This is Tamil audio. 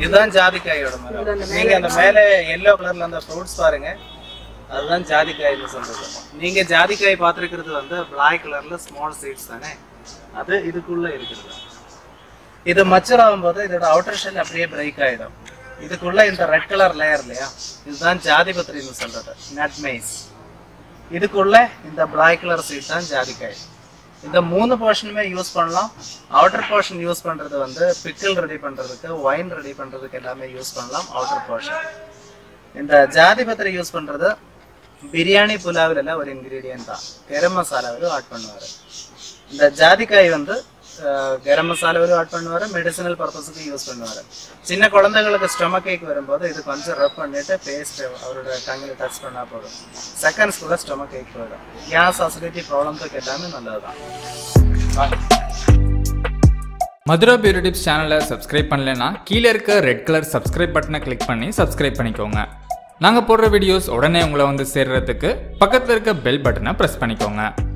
இதுதான் ஜாதிக்காயோட மரம் நீங்க அந்த மேல எல்லோ கலர்ல அந்த ஃப்ரூட்ஸ் பாருங்க அதுதான் ஜாதிக்காய்னு சொல்றது நீங்க ஜாதிக்காய் பார்த்திருக்கிறது வந்து பிளாக் கலர்ல ஸ்மால் சீட்ஸ் தானே அது இதுக்குள்ள இருக்கிறது இது மச்சர் ஆகும்போது இதோட அவுட்டர் ஷெல் அப்படியே பிரேக் ஆயிடும் இதுக்குள்ள இந்த ரெட் கலர் லேயர் இல்லையா இதுதான் ஜாதிபத்திரின்னு சொல்றது நட் மைஸ் இதுக்குள்ள இந்த பிளாக் கலர் சீட் தான் ஜாதிக்காய் இந்த மூணு போர்ஷனுமே யூஸ் பண்ணலாம் அவுட்டர் போர்ஷன் யூஸ் பண்றது வந்து பிக்கிள் ரெடி பண்றதுக்கு ஒயின் ரெடி பண்றதுக்கு எல்லாமே யூஸ் பண்ணலாம் அவுட்டர் போர்ஷன் இந்த ஜாதி பத்திரி யூஸ் பண்றது பிரியாணி புலாவில் எல்லாம் ஒரு இன்கிரீடியன்ட் தான் கரம் மசாலாவிலும் ஆட் பண்ணுவாரு இந்த ஜாதிக்காய் வந்து அஹ், கரம் மசாலாவிலும் ஆட் பண்ணுவாரு மெடிசினல் பர்பஸுக்கு யூஸ் பண்ணுவாரு சின்ன குழந்தைங்களுக்கு ஸ்டொமக் கேக் வரும்போது இது கொஞ்சம் ரப் பண்ணிட்டு பேஸ்ட் அவரோட டங்கில் டச் பண்ணா போதும் செகண்ட்ஸ்குள்ள ஸ்டொமக் கேக் போயிடும் கேஸ் அசிடிட்டி ப்ராப்ளம்ஸுக்கு எல்லாமே நல்லதுதான் மதுரா பியூட்டி டிப்ஸ் சேனலை சப்ஸ்கிரைப் பண்ணலைன்னா கீழே இருக்க ரெட் கலர் சப்ஸ்கிரைப் பட்டனை கிளிக் பண்ணி சப்ஸ்கிரைப் பண்ணிக்கோங்க நாங்கள் போடுற வீடியோஸ் உடனே உங்களை வந்து சேர்றதுக்கு பக்கத்தில் இருக்க பெல் பட்டனை ப்ரெஸ் பண்ணிக்கோங்க